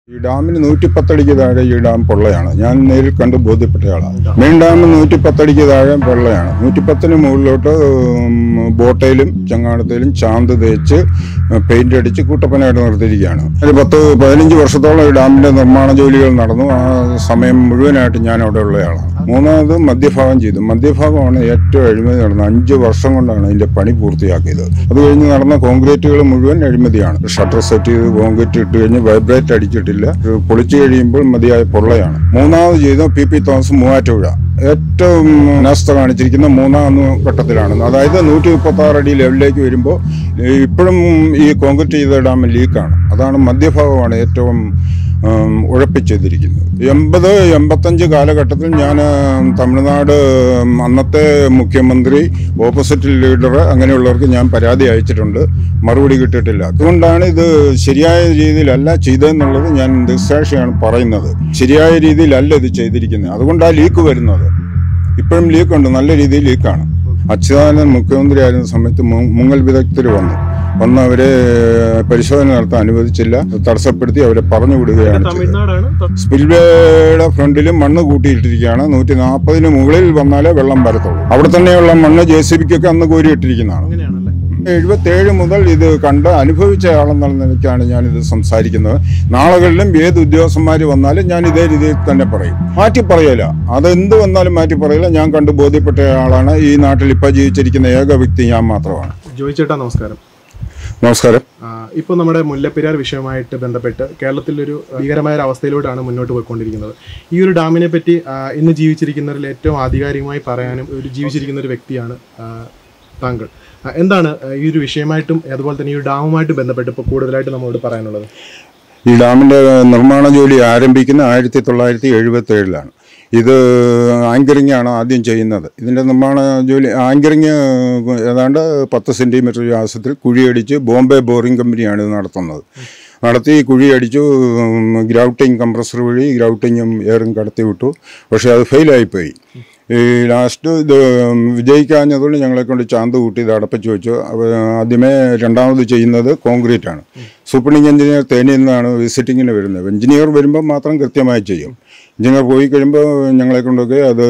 ഈ ഡാമിന് നൂറ്റിപ്പത്തടിക്ക് താഴെ ഈ ഡാം പൊള്ളയാണ് ഞാൻ നേരിൽ കണ്ട് ബോധ്യപ്പെട്ട ആളാണ് മെയിൻ ഡാം നൂറ്റിപ്പത്തടിക്ക് താഴെ പൊള്ളയാണ് നൂറ്റിപ്പത്തിന് മുകളിലോട്ട് ഉം, ബോട്ടയിലും ചങ്ങാടത്തിലും ചാന്ത് തേച്ച് പെയിന്റ് അടിച്ച് കൂട്ടപ്പനായിട്ട് നിർത്തിയിരിക്കുകയാണ് ഒരു പത്ത് പതിനഞ്ച് വർഷത്തോളം ഈ ഡാമിന്റെ നിർമ്മാണ ജോലികൾ നടന്നു ആ സമയം മുഴുവനായിട്ട് ഞാൻ അവിടെ ഉള്ളയാളാണ് മൂന്നാമത് മധ്യഭാഗം ചെയ്തു മധ്യഭാഗമാണ് ഏറ്റവും അഴിമതി നടന്നത് അഞ്ച് വർഷം കൊണ്ടാണ് അതിന്റെ പണി പൂർത്തിയാക്കിയത് അത് കഴിഞ്ഞ് നടന്ന കോൺക്രീറ്റുകൾ മുഴുവൻ അഴിമതിയാണ് ഷട്ടർ സെറ്റ് ചെയ്ത് കോൺക്രീറ്റ് ഇട്ട് കഴിഞ്ഞ് വൈബ്രേറ്റ് അടിച്ചിട്ടില്ല ഇത് പൊളിച്ചു കഴിയുമ്പോൾ മതിയായ പൊള്ളയാണ് മൂന്നാമത് ചെയ്ത പി പി തോമസ് മൂവാറ്റുപുഴ ഏറ്റവും നാസ്ത കാണിച്ചിരിക്കുന്ന മൂന്നാം ഘട്ടത്തിലാണ് അതായത് നൂറ്റി മുപ്പത്തി ആറ് അടി ലെവലിലേക്ക് വരുമ്പോൾ ഇപ്പോഴും ഈ കോൺക്രീറ്റ് ചെയ്ത ഡാം ലീക്കാണ് അതാണ് മധ്യഭാഗമാണ് ഏറ്റവും ഉം, ഉഴപ്പിച്ചെയ്തിരിക്കുന്നത് എൺപത് എൺപത്തഞ്ച് കാലഘട്ടത്തിൽ ഞാൻ തമിഴ്നാട് ഉം, അന്നത്തെ മുഖ്യമന്ത്രി ഓപ്പോസിറ്റ് ലീഡർ അങ്ങനെയുള്ളവർക്ക് ഞാൻ പരാതി അയച്ചിട്ടുണ്ട് മറുപടി കിട്ടിയിട്ടില്ല അതുകൊണ്ടാണ് ഇത് ശരിയായ രീതിയിലല്ല ചെയ്തതെന്നുള്ളത് ഞാൻ ദൃക്സാക്ഷിയാണ് പറയുന്നത് ശരിയായ രീതിയിലല്ല ഇത് ചെയ്തിരിക്കുന്നത് അതുകൊണ്ടാണ് ലീക്ക് വരുന്നത് ഇപ്പോഴും ലീക്കുണ്ട് നല്ല രീതിയിൽ ലീക്കാണ് അച്യുതാനന്ദൻ മുഖ്യമന്ത്രി ആയിരുന്ന സമയത്ത് മു- മുങ്ങൽ വിദഗ്ധർ വന്നു വന്ന് അവരെ പരിശോധന നടത്താൻ അനുവദിച്ചില്ല തടസ്സപ്പെടുത്തി അവരെ പറഞ്ഞു വിടുകയാണ് ചെയ്തത് തമിഴ്നാടാണ് ത- സ്പിൽവേയുടെ ഫ്രണ്ടിലും മണ്ണ് കൂട്ടിയിട്ടിരിക്കുകയാണ് നൂറ്റി നാൽപ്പതിന് മുകളിൽ വന്നാലേ വെള്ളം വരത്തുള്ളൂ അവിടെ തന്നെയുള്ള മണ്ണ് ജെ സി ബിക്കൊക്കെ അന്ന് കോരിയിട്ടിരിക്കുന്നതാണ് അങ്ങനെയാണല്ലേ എഴുപത്തേഴ് മുതൽ ഇത് കണ്ട് അനുഭവിച്ച ആളെന്നുള്ള നിലയ്ക്കാണ് ഞാനിത് സംസാരിക്കുന്നത് നാളുകളിലും ഏത് ഉദ്യോഗസ്ഥന്മാർ വന്നാലും ഞാൻ ഇതേ രീതിയിൽ തന്നെ പറയും മാറ്റി പറയല അതെന്ത് വന്നാലും മാറ്റി പറയില്ല ഞാൻ കണ്ട് ബോധ്യപ്പെട്ട ആളാണ് ഈ നാട്ടിൽ ഇപ്പോൾ ജീവിച്ചിരിക്കുന്ന ഏക വ്യക്തി ഞാൻ മാത്രമാണ് ജോയി ചേട്ടാ നമസ്കാരം നമസ്കാരം ഇപ്പോൾ നമ്മുടെ മുല്ലപ്പെരിയാർ വിഷയവുമായിട്ട് ബന്ധപ്പെട്ട് കേരളത്തിലൊരു ഭീകരമായ ഒരു അവസ്ഥയിലൂടെയാണ് മുന്നോട്ട് പോയിക്കൊണ്ടിരിക്കുന്നത് ഈ ഒരു ഡാമിനെ പറ്റി ആ, ഇന്ന് ജീവിച്ചിരിക്കുന്നവരിൽ ഏറ്റവും ആധികാരികമായി പറയാനും ഒരു ജീവിച്ചിരിക്കുന്ന ഒരു വ്യക്തിയാണ് ആ, താങ്കൾ ആ, എന്താണ് ആ, ഈ ഒരു വിഷയമായിട്ടും അതുപോലെ തന്നെ ഈ ഒരു ഡാമുമായിട്ട് ബന്ധപ്പെട്ട് ഇപ്പോൾ കൂടുതലായിട്ട് നമ്മളോട് പറയാനുള്ളത് ഈ ഡാമിന്റെ നിർമ്മാണ ജോലി ആരംഭിക്കുന്ന ആയിരത്തി തൊള്ളായിരത്തി എഴുപത്തി ഏഴിലാണ് ഇത് ആങ്കറിംഗ് ആണ് ആദ്യം ചെയ്യുന്നത് ഇതിന്റെ നിർമ്മാണ ജോലി ആങ്കറിംഗ് ഏതാണ്ട് പത്ത് സെന്റിമീറ്റർ വ്യാസത്തിൽ കുഴിയടിച്ച് ബോംബെ ബോറിംഗ് കമ്പനിയാണ് ഇത് നടത്തുന്നത് നടത്തി കുഴിയടിച്ചു ഗ്രൗട്ടിങ് കംപ്രസർ വഴി ഗ്രൗട്ടിങ്ങും എയറും കടത്തി വിട്ടു പക്ഷേ അത് ഫെയിലായിപ്പോയി ഈ ലാസ്റ്റ് ഇത് വിജയിക്കാഞ്ഞതുകൊണ്ട് ഞങ്ങളെ കൊണ്ട് ചാന്ത് കൂട്ടി ഇത് അടപ്പിച്ച് വെച്ചു അവ ആദ്യമേ രണ്ടാമത് ചെയ്യുന്നത് കോൺക്രീറ്റ് ആണ് സൂപ്പർണിംഗ് എഞ്ചിനീയർ തേനിയിൽ നിന്നാണ് വിസിറ്റിങ്ങിന് വരുന്നത് എഞ്ചിനീയർ വരുമ്പോൾ മാത്രം കൃത്യമായി ചെയ്യും എഞ്ചിനീയർ പോയി കഴിയുമ്പോൾ ഞങ്ങളെ കൊണ്ടൊക്കെ അത്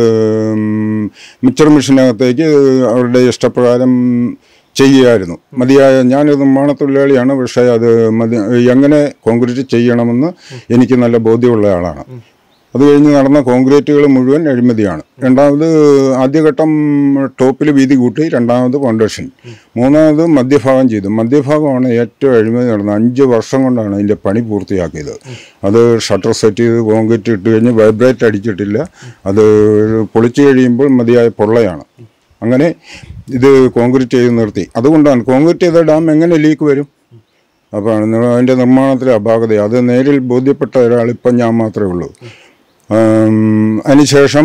മിക്സർ മെഷീനകത്തേക്ക് അവരുടെ ഇഷ്ടപ്രകാരം ചെയ്യുകയായിരുന്നു മതിയായ ഞാനൊരു നിർമ്മാണ തൊഴിലാളിയാണ് പക്ഷേ അത് മതി എങ്ങനെ കോൺക്രീറ്റ് ചെയ്യണമെന്ന് എനിക്ക് നല്ല ബോധ്യമുള്ള ആളാണ് അത് കഴിഞ്ഞ് നടന്ന കോൺക്രീറ്റുകൾ മുഴുവൻ അഴിമതിയാണ് രണ്ടാമത് ആദ്യഘട്ടം ടോപ്പിൽ വീതി കൂട്ടി രണ്ടാമത് ഫൗണ്ടേഷൻ മൂന്നാമത് മധ്യഭാഗം ചെയ്തു മധ്യഭാഗമാണ് ഏറ്റവും അഴിമതി നടന്നത് അഞ്ച് വർഷം കൊണ്ടാണ് അതിൻ്റെ പണി പൂർത്തിയാക്കിയത് അത് ഷട്ടർ സെറ്റ് ചെയ്ത് കോൺക്രീറ്റ് ഇട്ട് കഴിഞ്ഞ് വൈബ്രേറ്റ് അടിച്ചിട്ടില്ല അത് പൊളിച്ചു കഴിയുമ്പോൾ മതിയായ പൊള്ളയാണ് അങ്ങനെ ഇത് കോൺക്രീറ്റ് ചെയ്ത് നിർത്തി അതുകൊണ്ടാണ് കോൺക്രീറ്റ് ചെയ്ത ഡാം എങ്ങനെ ലീക്ക് വരും അപ്പോൾ അതിൻ്റെ നിർമ്മാണത്തിലെ അപാകത അത് നേരിൽ ബോധ്യപ്പെട്ട ഒരാൾ ഇപ്പം ഞാൻ മാത്രമേ ഉള്ളൂ ആം, അതിനുശേഷം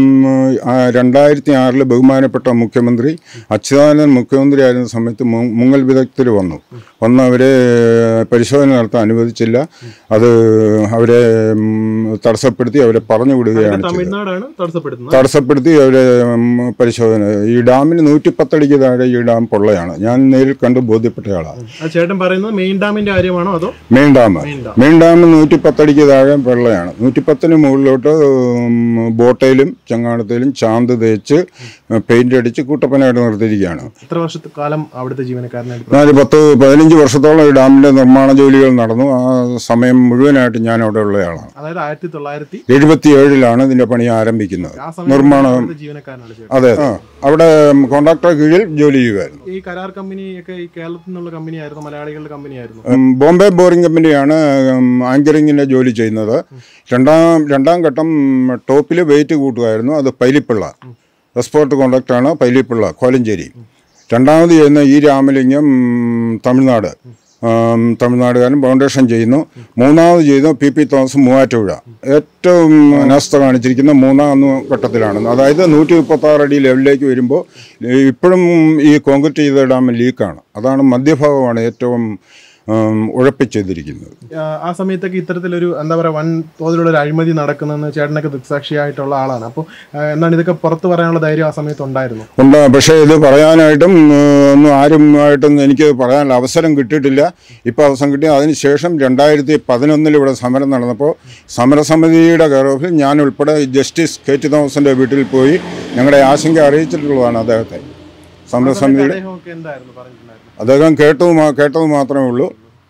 ആ, രണ്ടായിരത്തി ആറിൽ ബഹുമാനപ്പെട്ട മുഖ്യമന്ത്രി അച്യുതാനന്ദൻ മുഖ്യമന്ത്രി ആയിരുന്ന സമയത്ത് മു- മുങ്ങൽ വിദഗ്ധർ വന്നു വന്ന് അവരെ പരിശോധന നടത്താൻ അനുവദിച്ചില്ല അത് അവരെ ഉം, തടസ്സപ്പെടുത്തി അവരെ പറഞ്ഞു വിടുകയാണ് ചെയ്തത് തമിഴ്നാടാണ് തടസ്സപ്പെടുത്തുന്നത് തടസ്സപ്പെടുത്തി അവരെ ഉം, പരിശോധന ഈ ഡാമിന് നൂറ്റിപ്പത്തടിക്ക് താഴെ ഈ ഡാം പൊള്ളയാണ് ഞാൻ നേരിൽ കണ്ട് ബോധ്യപ്പെട്ട ആളാണ് ആ ചേട്ടൻ പറയുന്നത് മെയിൻ ഡാമിന്റെ കാര്യമാണോ അതോ main dam main dam main dam നൂറ്റിപ്പത്തടിക്ക് താഴെ വെള്ളയാണ് നൂറ്റിപ്പത്തിന് മുകളിലോട്ട് ഉം, ബോട്ടയിലും ചങ്ങാടത്തിലും ചാന്ത് തേച്ച് പെയിന്റ് അടിച്ച് കൂട്ടപ്പനായിട്ട് നിർത്തിയിരിക്കുകയാണ് എത്ര വർഷത്തെ കാലം അവിടുത്തെ ജീവനക്കാരനായിട്ട് നാല് പത്ത് പതിനഞ്ച് വർഷത്തോളം ഈ ഡാമിന്റെ നിർമ്മാണ ജോലികൾ നടന്നു ആ സമയം മുഴുവനായിട്ട് ഞാൻ അവിടെ ഉള്ളയാളാണ് അതായത് ആയിരത്തി തൊള്ളായിരത്തി എഴുപത്തി ഏഴിലാണ് ഇതിന്റെ പണി ആരംഭിക്കുന്നത് ആ സമയത്ത് നിർമ്മാണം അവിടുത്തെ ജീവനക്കാരനാണ് ചേട്ടൻ അതെ ആ, അവിടെ കോൺട്രാക്ടർ കീഴിൽ ജോലി ചെയ്യുമായിരുന്നു ഈ കരാർ കമ്പനി ഒക്കെ ഈ കേരളത്തിൽ നിന്നുള്ള കമ്പനിയായിരുന്നു മലയാളികളുടെ കമ്പനിയായിരുന്നു ഉം, ബോംബെ ബോറിംഗ് കമ്പനിയാണ് ഉം, ആങ്കറിങ്ങിന്റെ ജോലി ചെയ്യുന്നത് രണ്ടാം രണ്ടാം ഘട്ടം ടോപ്പിൽ വെയിറ്റ് കൂട്ടുമായിരുന്നു അത് പൈലിപ്പിള്ള എക്സ്പോർട്ട് കോൺട്രാക്റ്റാണ് പൈലിപ്പിള്ള കോലഞ്ചേരി രണ്ടാമത് ചെയ്യുന്ന ഈ രാമലിംഗം ഉം, തമിഴ്നാട് ഉം, തമിഴ്നാടുകാരൻ ഫൗണ്ടേഷൻ ചെയ്യുന്നു മൂന്നാമത് ചെയ്യുന്ന പി പി തോമസ് മൂവാറ്റുപുഴ ഏറ്റവും അനാസ്ഥ കാണിച്ചിരിക്കുന്ന മൂന്നാം ഘട്ടത്തിലാണ് അതായത് നൂറ്റി മുപ്പത്തി ആറ് അടി ലെവലിലേക്ക് വരുമ്പോൾ ഇപ്പോഴും ഈ കോൺക്രീറ്റ് ചെയ്ത ഡാം ലീക്കാണ് അതാണ് മധ്യഭാഗമാണ് ഏറ്റവും ഉം, ഉഴപ്പിച്ചെയ്തിരിക്കുന്നത് ആ, ആ സമയത്തൊക്കെ ഇത്തരത്തിലൊരു എന്താ പറയുക വൻ തോതിലുള്ള ഒരു അഴിമതി നടക്കുന്നെന്ന് ചേട്ടനൊക്കെ ദൃക്സാക്ഷിയായിട്ടുള്ള ആളാണ് അപ്പോൾ എന്താണ് ഇതൊക്കെ പുറത്ത് പറയാനുള്ള ധൈര്യം ആ സമയത്ത് ഉണ്ടായിരുന്നു ഉണ്ട് പക്ഷേ ഇത് പറയാനായിട്ടും ഉം, ഒന്നും ആരുമായിട്ടും എനിക്ക് പറയാനുള്ള അവസരം കിട്ടിയിട്ടില്ല ഇപ്പോൾ അവസരം കിട്ടി അതിന് ശേഷം രണ്ടായിരത്തി പതിനൊന്നിൽ ഇവിടെ സമരം നടന്നപ്പോൾ സമരസമിതിയുടെ കെയർ ഓഫിൽ ഞാൻ ഉൾപ്പെടെ ജസ്റ്റിസ് കെ ടി തോമസിൻ്റെ വീട്ടിൽ പോയി ഞങ്ങളുടെ ആശങ്ക അറിയിച്ചിട്ടുള്ളതാണ് അദ്ദേഹത്തെ സമരസമിതിയുടെ അദ്ദേഹമൊക്കെ എന്തായിരുന്നു പറഞ്ഞിട്ടുണ്ടായിരുന്നു അദ്ദേഹം കേട്ടത് മാ- കേട്ടത് മാത്രമേ ഉള്ളൂ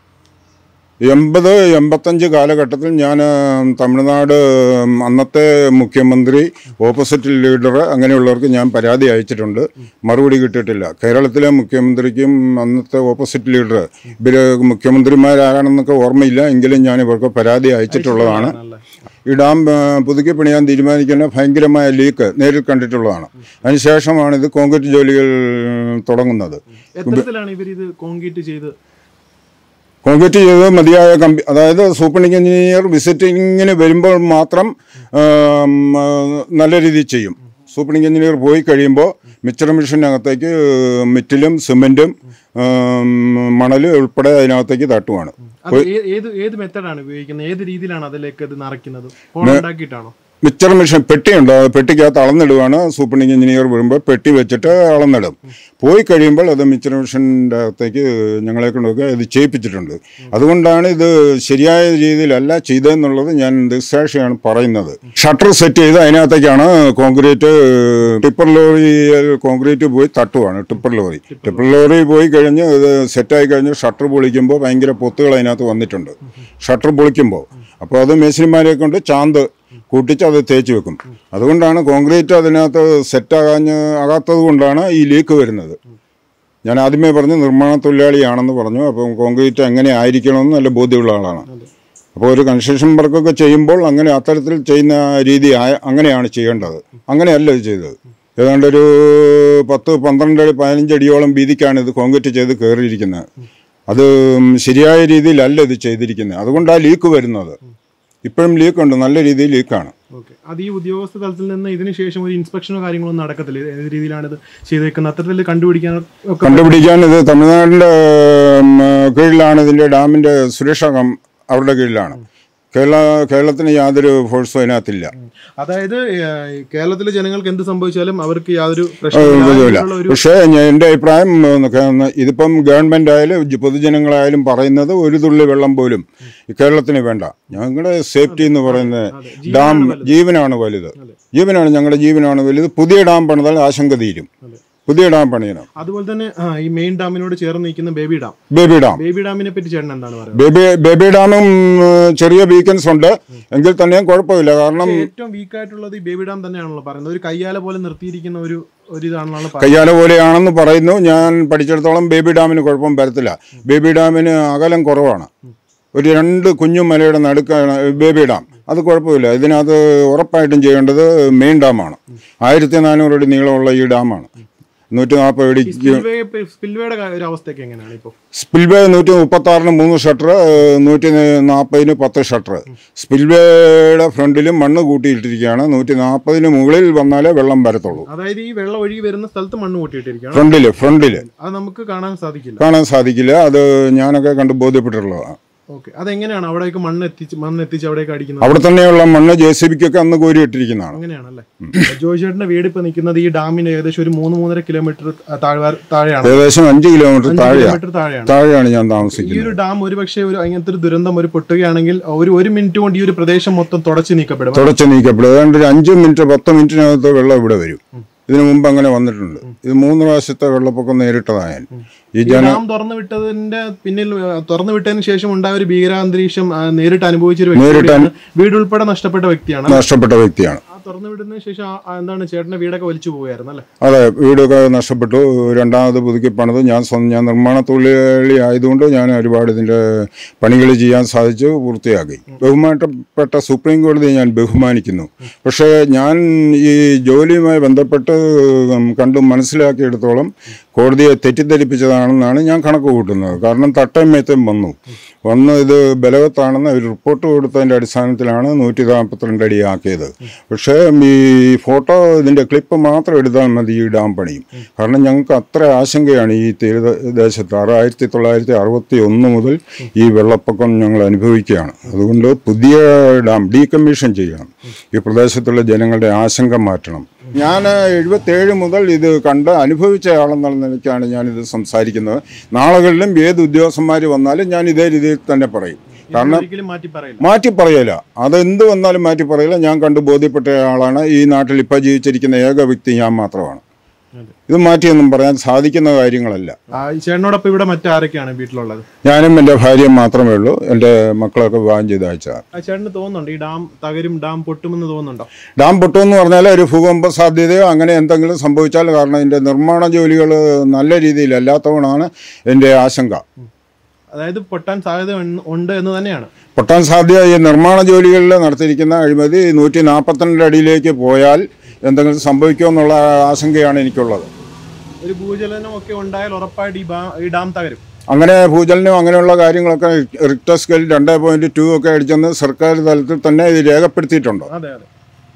എൺപത് എൺപത്തഞ്ച് കാലഘട്ടത്തിൽ ഞാൻ തമിഴ്നാട് ഉം, അന്നത്തെ മുഖ്യമന്ത്രി ഓപ്പോസിറ്റ് ലീഡർ അങ്ങനെയുള്ളവർക്ക് ഞാൻ പരാതി അയച്ചിട്ടുണ്ട് മറുപടി കിട്ടിയിട്ടില്ല കേരളത്തിലെ മുഖ്യമന്ത്രിക്കും അന്നത്തെ ഓപ്പോസിറ്റ് ലീഡർ ഇവർ മുഖ്യമന്ത്രിമാരാരാണെന്നൊക്കെ ഓർമ്മയില്ല എങ്കിലും ഞാൻ ഇവർക്ക് പരാതി അയച്ചിട്ടുള്ളതാണ് ആണല്ലേ? ഈ ഡാം ആ, പുതുക്കി പണിയാൻ തീരുമാനിക്കുന്ന ഭയങ്കരമായ ലീക്ക് നേരിൽ കണ്ടിട്ടുള്ളതാണ് അതിനുശേഷമാണ് ഇത് കോൺക്രീറ്റ് ജോലികൾ തുടങ്ങുന്നത് എത്തരത്തിലാണ് ഇവർ ഇത് കോൺക്രീറ്റ് ചെയ്ത് കോൺക്രീറ്റ് ചെയ്ത് മതിയായ കമ്പി അതായത് സൂപ്പർണിംഗ് എഞ്ചിനീയർ വിസിറ്റിങ്ങിന് വരുമ്പോൾ മാത്രം ആം, ആ, നല്ല രീതിയിൽ ചെയ്യും സൂപ്പർണിംഗ് എഞ്ചിനീയർ പോയി കഴിയുമ്പോൾ മിക്സർ മെഷീനകത്തേക്ക് മിറ്റിലും സിമെൻറ്റും മണൽ ഉൾപ്പെടെ അതിനകത്തേക്ക് തട്ടുവാണ് അത് ഏ- ഏത് ഏത് മെത്തഡാണ് ഉപയോഗിക്കുന്നത് ഏത് രീതിയിലാണ് അതിലേക്ക് ഇത് നിറയ്ക്കുന്നത് ഹോൾ ഉണ്ടാക്കിയിട്ടാണോ മിക്സർ മെഷീൻ പെട്ടിയുണ്ട് ആ പെട്ടിക്കകത്ത് അളന്നിടുവാണ് സൂപ്പർണിംഗ് എഞ്ചിനീയർ വരുമ്പോൾ പെട്ടി വെച്ചിട്ട് അളന്നിടും പോയി കഴിയുമ്പോൾ അത് മിക്സർ മെഷീൻ്റെ അകത്തേക്ക് ഞങ്ങളെ കൊണ്ടൊക്കെ ഇത് ചെയ്യിപ്പിച്ചിട്ടുണ്ട് അതുകൊണ്ടാണ് ഇത് ശരിയായ രീതിയിലല്ല ചെയ്തതെന്നുള്ളത് ഞാൻ ദൃക്സാക്ഷിയാണ് പറയുന്നത് ഷട്ടർ സെറ്റ് ചെയ്ത് അതിനകത്തേക്കാണ് കോൺക്രീറ്റ് ടിപ്പർ ലോറിയിൽ കോൺക്രീറ്റ് പോയി തട്ടുവാണ് ടിപ്പർ ലോറി ടിപ്പർ ലോറി പോയി കഴിഞ്ഞ് ഇത് സെറ്റായി കഴിഞ്ഞ് ഷട്ടർ പൊളിക്കുമ്പോൾ ഭയങ്കര പൊത്തുകൾ അതിനകത്ത് വന്നിട്ടുണ്ട് ഷട്ടർ പൊളിക്കുമ്പോൾ അപ്പോൾ അത് മേശിരിമാരെ കൊണ്ട് ചാന്ത് കൂട്ടിച്ച് അത് തേച്ച് വെക്കും അതുകൊണ്ടാണ് കോൺക്രീറ്റ് അതിനകത്ത് സെറ്റാകാഞ്ഞ് ആകാത്തത് കൊണ്ടാണ് ഈ ലീക്ക് വരുന്നത് ഞാൻ ആദ്യമേ പറഞ്ഞു നിർമ്മാണ തൊഴിലാളിയാണെന്ന് പറഞ്ഞു അപ്പം കോൺക്രീറ്റ് എങ്ങനെ ആയിരിക്കണമെന്ന് നല്ല ബോധ്യമുള്ള ആളാണ് അപ്പോൾ ഒരു കൺസ്ട്രക്ഷൻ വർക്കൊക്കെ ചെയ്യുമ്പോൾ അങ്ങനെ അത്തരത്തിൽ ചെയ്യുന്ന രീതി ആയ- അങ്ങനെയാണ് ചെയ്യേണ്ടത് അങ്ങനെയല്ല ഇത് ചെയ്തത് ഏതാണ്ട് ഒരു പത്ത് പന്ത്രണ്ട് അടി പതിനഞ്ച് അടിയോളം വീതിക്കാണ് ഇത് കോൺക്രീറ്റ് ചെയ്ത് കയറിയിരിക്കുന്നത് അത് ശരിയായ രീതിയിലല്ല ഇത് ചെയ്തിരിക്കുന്നത് അതുകൊണ്ടാണ് ലീക്ക് വരുന്നത് ഇപ്പോഴും ലീക്കുണ്ട് നല്ല രീതിയിൽ ലീക്കാണ് ഓക്കെ അത് ഈ ഉദ്യോഗസ്ഥ തലത്തിൽ നിന്ന് ഇതിന് ശേഷം ഒരു ഇൻസ്പെക്ഷനോ കാര്യങ്ങളോ ഒന്നും നടക്കത്തില്ല ഇത് ഏത് രീതിയിലാണ് ഇത് ചെയ്തേക്കുന്നത് അത്തരത്തിൽ കണ്ടുപിടിക്കാൻ ഒക്കെ കണ്ടുപിടിക്കാൻ ഇത് തമിഴ്നാടിൻ്റെ ഉം, കീഴിലാണ് ഇതിൻ്റെ ഡാമിൻ്റെ സുരക്ഷ കം- അവരുടെ കീഴിലാണ് കേരള കേരളത്തിന് യാതൊരു ഫോഴ്സും അതിനകത്തില്ല അതായത് ഏഹ്, കേരളത്തിലെ ജനങ്ങൾക്ക് എന്ത് സംഭവിച്ചാലും അവർക്ക് യാതൊരു ഇല്ല പ്രശ്നമില്ല ഒരു പക്ഷേ ഞാൻ- എൻ്റെ അഭിപ്രായം ഉം, കേ- ഇതിപ്പം ഗവൺമെൻറ് ആയാലും ജ- പൊതുജനങ്ങളായാലും പറയുന്നത് ഒരു തുള്ളി വെള്ളം പോലും ഈ കേരളത്തിന് വേണ്ട ഞങ്ങളുടെ സേഫ്റ്റി എന്ന് പറയുന്നത് അതെ. ഡാം ജീവനാണ് വലുത് ജീവനാണ് ഞങ്ങളുടെ ജീവനാണ് വലുത് പുതിയ ഡാം പണിതാൽ ആശങ്ക തീരും അതെ. പുതിയ ഡാം പണിയണം അതുപോലെ തന്നെ ആ, ഈ മെയിൻ ഡാമിനോട് ചേർന്ന് നിൽക്കുന്ന baby dam baby dam baby ഡാമിനെ പറ്റി ചേട്ടൻ എന്താണ് പറയുന്നത് ബേബി ബേബി ഡാമും ഉം, ചെറിയ വീക്കൻസ് ഉണ്ട് എങ്കിൽ തന്നെയും കുഴപ്പമില്ല കാരണം ഏറ്റവും വീക്ക് ആയിട്ടുള്ളത് ഈ ബേബി ഡാം തന്നെയാണല്ലോ പറയുന്നത് ഒരു കയ്യാല പോലെ നിർത്തിയിരിക്കുന്ന ഒരു ഒരു ഇതാണെന്നാണ് പറയുന്നത് കയ്യാല പോലെയാണെന്ന് പറയുന്നു ഞാൻ പഠിച്ചിടത്തോളം ബേബി ഡാമിന് കുഴപ്പം വരത്തില്ല ബേബി ഡാമിന് അകലം കുറവാണ് ഒരു രണ്ട് കുഞ്ഞു മലയുടെ നടുക്കാണ് ബേബി ഡാം അത് കുഴപ്പമില്ല ഇതിനകത്ത് ഉറപ്പായിട്ടും ചെയ്യേണ്ടത് മെയിൻ ഡാമാണ് ആയിരത്തി നാനൂറ് അടി നീളമുള്ള ഈ ഡാമാണ് നൂറ്റി നാൽപ്പത് അടിക്ക് സ്പിൽവേ സ്പിൽവേയുടെ ഒരു അവസ്ഥയൊക്കെ എങ്ങനെയാണ് ഇപ്പോൾ സ്പിൽവേ നൂറ്റി മുപ്പത്തി ആറിന് മൂന്ന് ഷട്ടർ നൂറ്റി നാൽപ്പതിന് പത്ത് ഷട്ടർ സ്പിൽവേയുടെ ഫ്രണ്ടിലും മണ്ണ് കൂട്ടിയിട്ടിരിക്കുകയാണ് നൂറ്റി നാൽപ്പതിന് മുകളിൽ വന്നാലേ വെള്ളം വരത്തുള്ളൂ അതായത് ഈ വെള്ളം ഒഴുകി വരുന്ന സ്ഥലത്ത് മണ്ണ് കൂട്ടിയിട്ടിരിക്കുകയാണ് ഫ്രണ്ടില് ഫ്രണ്ടില് അത് നമുക്ക് കാണാൻ സാധിക്കില്ല കാണാൻ സാധിക്കില്ല അത് ഞാനൊക്കെ കണ്ട് ബോധ്യപ്പെട്ടിട്ടുള്ളതാണ് ഓക്കെ അതെങ്ങനെയാണ് അവിടേക്ക് മണ്ണ് എത്തിച്ച് മണ്ണ് എത്തിച്ച് അവിടേക്ക് അടിക്കുന്നത് അവിടെ തന്നെയുള്ള മണ്ണ് ജെ സി ബിക്കൊക്കെ അന്ന് കോരി ഇട്ടിരിക്കുന്നതാണ് അങ്ങനെയാണല്ലേ ജോയി ചേട്ടന്റെ വീട് ഇപ്പൊ നിൽക്കുന്നത് ഈ ഡാമിന് ഏകദേശം ഒരു മൂന്ന് മൂന്നര കിലോമീറ്റർ താഴ്വാ താഴെയാണ് ഏകദേശം അഞ്ച് കിലോമീറ്റർ അഞ്ച് താഴെയാണ് കിലോമീറ്റർ താഴെയാണ് താഴെയാണ് ഞാൻ ഈ താമസിക്കുന്നത് ഒരു ഡാം ഒരു പക്ഷേ ഒരു അങ്ങനത്തെ ഒരു ദുരന്തം ഒരു പൊട്ടുകയാണെങ്കിൽ ഒരു ഒരു മിനിറ്റ് കൊണ്ട് ഈ ഒരു പ്രദേശം മൊത്തം തുടച്ചു നീക്കപ്പെടും തുടച്ച് നീക്കപ്പെടും ഏതാണ്ട് ഒരു അഞ്ച് മിനിറ്റ് പത്ത് മിനിറ്റിനകത്ത് വെള്ളം ഇവിടെ വരും ഇതിനു മുമ്പ് അങ്ങനെ വന്നിട്ടുണ്ട് ഇത് മൂന്ന് പ്രാവശ്യത്തെ വെള്ളപ്പൊക്കം നേരിട്ടതാണ് ഈ ഈ ജന ഡാം തുറന്നു വിട്ടതിന്റെ പിന്നിൽ ആ, തുറന്നു വിട്ടതിന് ശേഷം ഉണ്ടായ ഒരു ഭീകരാന്തരീക്ഷം ആ, നേരിട്ട് അനുഭവിച്ച ഒരു വ്യക്തിയാണ് വീട് ഉൾപ്പെടെ നഷ്ടപ്പെട്ട വ്യക്തിയാണ് നഷ്ടപ്പെട്ട വ്യക്തിയാണ് ആ തുറന്നു വിടുന്നതിന് ശേഷം ആ- ആ എന്താണ് ചേട്ടന്റെ വീടൊക്കെ വലിച്ചു പോയായിരുന്നു അല്ലേ അതെ വീടൊക്കെ നഷ്ടപ്പെട്ടു രണ്ടാമത് പുതുക്കി പണിത് ഞാൻ സ്വന്തം ഞാൻ നിർമ്മാണ തൊഴിലാളി ആയതുകൊണ്ട് ഞാൻ ഒരുപാട് ഇതിൻ്റെ പണികൾ ചെയ്യാൻ സാധിച്ചു പൂർത്തിയാക്കി ബഹുമാനപ്പെട്ട സുപ്രീം കോടതിയെ ഞാൻ ബഹുമാനിക്കുന്നു പക്ഷേ ഞാൻ ഈ ജോലിയുമായി ബന്ധപ്പെട്ട് ഉം, കണ്ട് മനസ്സിലാക്കിയെടുത്തോളം കോടതിയെ തെറ്റിദ്ധരിപ്പിച്ചതാണെന്നാണ് ഞാൻ കണക്ക് കൂട്ടുന്നത് കാരണം തട്ടമയത്തും വന്നു വന്ന് ഇത് ബലവത്താണെന്ന് ഒരു റിപ്പോർട്ട് കൊടുത്തതിൻ്റെ അടിസ്ഥാനത്തിലാണ് നൂറ്റി നാൽപ്പത്തിരണ്ട് അടി ആക്കിയത് പക്ഷേ ഈ ഫോട്ടോ ഇതിൻ്റെ ക്ലിപ്പ് മാത്രം എടുത്താൽ മതി ഈ ഡാം പണിയും കാരണം ഞങ്ങൾക്ക് അത്ര ആശങ്കയാണ് ഈ തീരദേശത്ത് ആയിരത്തി തൊള്ളായിരത്തി അറുപത്തി ഒന്ന് മുതൽ ഈ വെള്ളപ്പൊക്കം ഞങ്ങൾ അനുഭവിക്കുകയാണ് അതുകൊണ്ട് പുതിയ ഡാം ഡീകമ്മീഷൻ ചെയ്യണം ഈ പ്രദേശത്തുള്ള ജനങ്ങളുടെ ആശങ്ക മാറ്റണം ഞാൻ എഴുപത്തേഴ് മുതൽ ഇത് കണ്ട് അനുഭവിച്ച ആളെന്നുള്ള നിലയ്ക്കാണ് ഞാനിത് സംസാരിക്കുന്നത് നാളുകളിലും ഏത് ഉദ്യോഗസ്ഥന്മാർ വന്നാലും ഞാൻ ഇതേ രീതിയിൽ തന്നെ പറയും കാരണം ഒരിക്കലും മാറ്റി പറയില്ല മാറ്റി പറയല അതെന്ത് വന്നാലും മാറ്റി പറയില്ല ഞാൻ കണ്ട് ബോധ്യപ്പെട്ട ആളാണ് ഈ നാട്ടിൽ ഇപ്പോൾ ജീവിച്ചിരിക്കുന്ന ഏക വ്യക്തി ഞാൻ മാത്രമാണ് അതെ. ഇത് മാറ്റിയൊന്നും പറയാൻ സാധിക്കുന്ന കാര്യങ്ങളല്ല ആ, ഈ ചേട്ടനോടൊപ്പം ഇവിടെ മറ്റാരൊക്കെയാണ് വീട്ടിലുള്ളത് ഞാനും എൻ്റെ ഭാര്യയും മാത്രമേ ഉള്ളൂ എൻ്റെ മക്കളൊക്കെ വിവാഹം ചെയ്ത് അയച്ചതാണ് ആ, ചേട്ടന് തോന്നുന്നുണ്ട് ഈ ഡാം തകരും ഡാം പൊട്ടുമെന്ന് തോന്നുന്നുണ്ടോ ഡാം പൊട്ടുമെന്ന് പറഞ്ഞാൽ ഒരു ഭൂകമ്പ സാധ്യതയോ അങ്ങനെ എന്തെങ്കിലും സംഭവിച്ചാൽ കാരണം ഇതിൻ്റെ നിർമ്മാണ ജോലികൾ നല്ല രീതിയിലല്ലാത്തവണാണ് എൻ്റെ ആശങ്ക അതായത് പൊട്ടാൻ സാധ്യത ഉൺ- ഉണ്ട് എന്ന് തന്നെയാണ് പൊട്ടാൻ സാധ്യത ഈ നിർമ്മാണ ജോലികളിൽ നടത്തിയിരിക്കുന്ന അഴിമതി നൂറ്റി നാൽപ്പത്തിരണ്ട് അടിയിലേക്ക് പോയാൽ എന്തെങ്കിലും സംഭവിക്കുമോ എന്നുള്ള ആശങ്കയാണ് എനിക്കുള്ളത് ഒരു ഭൂചലനം ഒക്കെ ഉണ്ടായാൽ ഉറപ്പായിട്ട് ഈ ബാ- ഈ ഡാം തകരും അങ്ങനെ ഭൂചലനം അങ്ങനെയുള്ള കാര്യങ്ങളൊക്കെ റിക്ടർ സ്കെയിൽ രണ്ട് പോയിന്റ് ടു ഒക്കെ അടിച്ചെന്ന് സർക്കാർ തലത്തിൽ തന്നെ ഇത് രേഖപ്പെടുത്തിയിട്ടുണ്ട് അതെ അതെ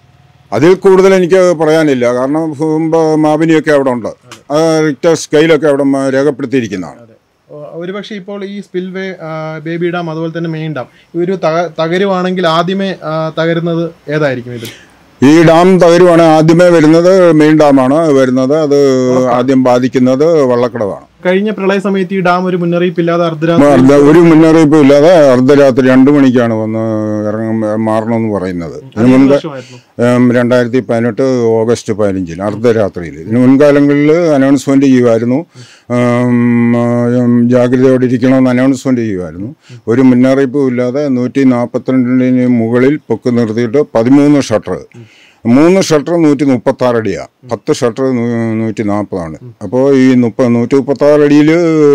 അതിൽ കൂടുതൽ എനിക്ക് പറയാനില്ല കാരണം ഭൂകമ്പ മാപിനിയൊക്കെ അവിടെ ഉണ്ട് ആ റിക്ടർ സ്കെയിലൊക്കെ അവിടെ മ- രേഖപ്പെടുത്തിയിരിക്കുന്നതാണ് അതെ ഓ, ഒരുപക്ഷെ ഇപ്പോൾ ഈ സ്പിൽവേ ബേബി ഡാം അതുപോലെ തന്നെ മെയിൻ ഡാം ഇവര് തക- തകരുവാണെങ്കിൽ ആദ്യമേ ആ, തകരുന്നത് ഏതായിരിക്കും ഇതിൽ ഈ ഡാം തകരുവാണ് ആദ്യമേ വരുന്നത് മെയിൻ ഡാമാണ് വരുന്നത് അത് ആദ്യം ബാധിക്കുന്നത് വള്ളക്കടവാണ് കഴിഞ്ഞ പ്രളയ സമയത്ത് ഈ ഡാം ഒരു മുന്നറിയിപ്പില്ലാതെ അർദ്ധരാത്രി അർദ്ധ- ഒരു മുന്നറിയിപ്പും ഇല്ലാതെ അർദ്ധരാത്രി രണ്ടു മണിക്കാണ് വന്ന് ഇറങ്ങും മാറണമെന്ന് പറയുന്നത് ഇതിനു മുൻപ് വർഷമായിരുന്നു ഉം, രണ്ടായിരത്തി പതിനെട്ട് ഓഗസ്റ്റ് പതിനഞ്ചിന് അർദ്ധരാത്രിയിൽ ഇതിന് മുൻകാലങ്ങളിൽ അനൗൺസ്മെന്റ് ചെയ്യുമായിരുന്നു ഉം, ഉം, ജാഗ്രതയോടെ ഇരിക്കണമെന്ന് അനൗൺസ്മെന്റ് ചെയ്യുമായിരുന്നു ഒരു മുന്നറിയിപ്പും ഇല്ലാതെ നൂറ്റി നാൽപ്പത്തിരണ്ടിന് മുകളിൽ പൊക്ക് നിർത്തിയിട്ട് പതിമൂന്ന് ഷട്ടർ മൂന്ന് ഷട്ടർ നൂറ്റി മുപ്പത്തി ആറ് അടിയാണ് പത്ത് ഷട്ടർ നൂറ്റി നാൽപ്പതാണ് അപ്പോൾ ഈ മുപ്പ നൂറ്റി മുപ്പത്തി ആറ് അടിയിൽ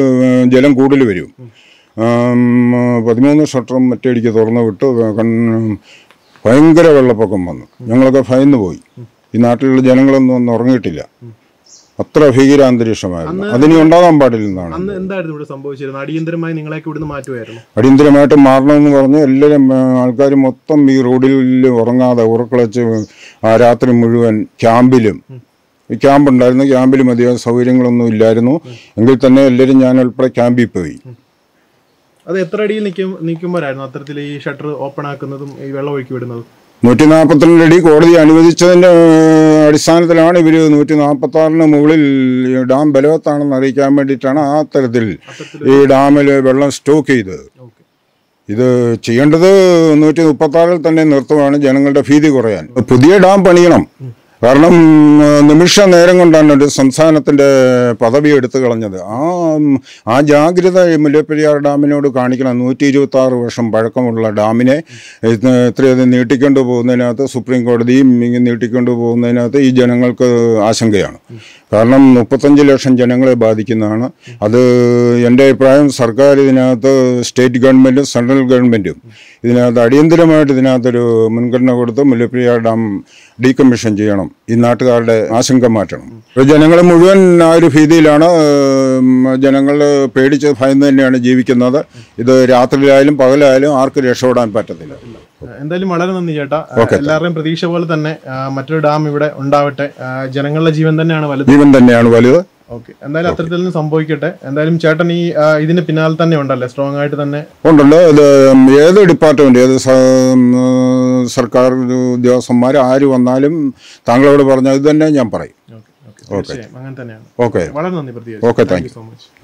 ജലം കൂടുതൽ വരും ഉം, പതിമൂന്ന് ഷട്ടറും മറ്റേടിക്ക് തുറന്നു വിട്ട് കൺ- ഭയങ്കര വെള്ളപ്പൊക്കം വന്നു ഞങ്ങളൊക്കെ ഭയന്ന് പോയി ഈ നാട്ടിലുള്ള ജനങ്ങളൊന്നും ഒന്നും ഉറങ്ങിയിട്ടില്ല അത്ര ഭീകരാന്തരീക്ഷമായിരുന്നു അതിനി ഉണ്ടാകാൻ പാടില്ലെന്നാണ് അന്ന് എന്തായിരുന്നു ഇവിടെ സംഭവിച്ചിരുന്നത് അടിയന്തരമായി നിങ്ങളെയൊക്കെ ഇവിടുന്ന് മാറ്റുമായിരുന്നു അടിയന്തരമായിട്ട് മാറണമെന്ന് പറഞ്ഞ് എല്ലാവരും ആൾക്കാർ മൊത്തം ഈ റോഡിൽ ഉറങ്ങാതെ ഉറക്കളച്ച് ആ രാത്രി മുഴുവൻ ക്യാമ്പിലും ഈ ക്യാമ്പ് ഉണ്ടായിരുന്നു ക്യാമ്പിലും അധികം സൗകര്യങ്ങളൊന്നും ഇല്ലായിരുന്നു എങ്കിൽ തന്നെ എല്ലാവരും ഞാൻ ഉൾപ്പെടെ ക്യാമ്പിൽ പോയി അത് എത്ര അടിയിൽ നിൽക്കും നിൽക്കുമ്പോഴായിരുന്നു അത്തരത്തിൽ ഈ ഷട്ടർ ഓപ്പൺ ആക്കുന്നതും ഈ വെള്ളം ഒഴുക്കി വിടുന്നതും നൂറ്റി നാൽപ്പത്തിരണ്ട് അടി കോടതി അനുവദിച്ചതിൻ്റെ ഏഹ്, അടിസ്ഥാനത്തിലാണ് ഇവർ നൂറ്റി നാൽപ്പത്തി ആറിന് മുകളിൽ ഈ ഡാം ബലവത്താണെന്ന് അറിയിക്കാൻ വേണ്ടിയിട്ടാണ് ആ തരത്തിൽ ഈ ഡാമിൽ വെള്ളം സ്റ്റോക്ക് ചെയ്തത് ഓക്കെ ഇത് ചെയ്യേണ്ടത് നൂറ്റി മുപ്പത്തി ആറിൽ തന്നെ നിർത്തുവാണ് ജനങ്ങളുടെ ഭീതി കുറയാൻ പുതിയ ഡാം പണിയണം കാരണം ഏഹ്, നിമിഷ നേരം കൊണ്ടാണ് ഒരു സംസ്ഥാനത്തിന്റെ പദവി എടുത്തു കളഞ്ഞത് ആ ഉം, ആ ജാഗ്രത ഈ മുല്ലപ്പെരിയാർ ഡാമിനോട് കാണിക്കണം നൂറ്റി ഇരുപത്തി ആറ് വർഷം പഴക്കമുള്ള ഡാമിനെ ഇത് ഇത്രയധികം നീട്ടിക്കൊണ്ടു പോകുന്നതിനകത്ത് സുപ്രീം കോടതിയും ഇങ്ങനെ നീട്ടിക്കൊണ്ടു പോകുന്നതിനകത്ത് ഈ ജനങ്ങൾക്ക് ആശങ്കയാണ് കാരണം മുപ്പത്തഞ്ച് ലക്ഷം ജനങ്ങളെ ബാധിക്കുന്നതാണ് അത് എൻ്റെ അഭിപ്രായം സർക്കാർ ഇതിനകത്ത് സ്റ്റേറ്റ് ഗവൺമെൻറ്റും സെൻട്രൽ ഗവൺമെൻറ്റും ഇതിനകത്ത് അടിയന്തരമായിട്ട് ഇതിനകത്തൊരു മുൻഗണന കൊടുത്ത് മുല്ലപ്പെരിയാർ ഡാം ഡീകമ്മീഷൻ ചെയ്യണം ഈ നാട്ടുകാരുടെ ആശങ്ക മാറ്റണം ഇപ്പോൾ ജനങ്ങൾ മുഴുവൻ ആ ഒരു ഭീതിയിലാണ് ഉം, ജനങ്ങൾ പേടിച്ച് ഭയന്ന് തന്നെയാണ് ജീവിക്കുന്നത് ഇത് രാത്രിയിലായാലും പകലായാലും ആർക്കും രക്ഷപ്പെടാൻ പറ്റത്തില്ല എന്തായാലും വളരെ നന്ദി ചേട്ടാ എല്ലാവരുടെയും പ്രതീക്ഷ പോലെ തന്നെ ആ, മറ്റൊരു ഡാം ഇവിടെ ഉണ്ടാവട്ടെ ആ, ജനങ്ങളുടെ ജീവൻ തന്നെയാണ് വലുത് ജീവൻ തന്നെയാണ് വലുത് ഓക്കെ എന്തായാലും അത്തരത്തിൽ നിന്ന് സംഭവിക്കട്ടെ എന്തായാലും ചേട്ടൻ ഈ ആ, ഇതിന് പിന്നാലെ തന്നെ ഉണ്ടല്ലേ സ്ട്രോങ് ആയിട്ട് തന്നെ ഉണ്ടല്ലോ ഇത് ഏത് ഡിപ്പാർട്ട്മെന്റ് ഏത് സ- ഉം, സർക്കാർ ഉദ്യോഗസ്ഥന്മാർ ആര് വന്നാലും താങ്കളോട് പറഞ്ഞ ഇത് തന്നെ ഞാൻ പറയും ഓക്കെ ഓക്കെ തീർച്ചയായും അങ്ങനെ തന്നെയാണ് ഓക്കെ വളരെ നന്ദി പ്രത്യേകിച്ച് ഓക്കെ താങ്ക് സോ മച്ച്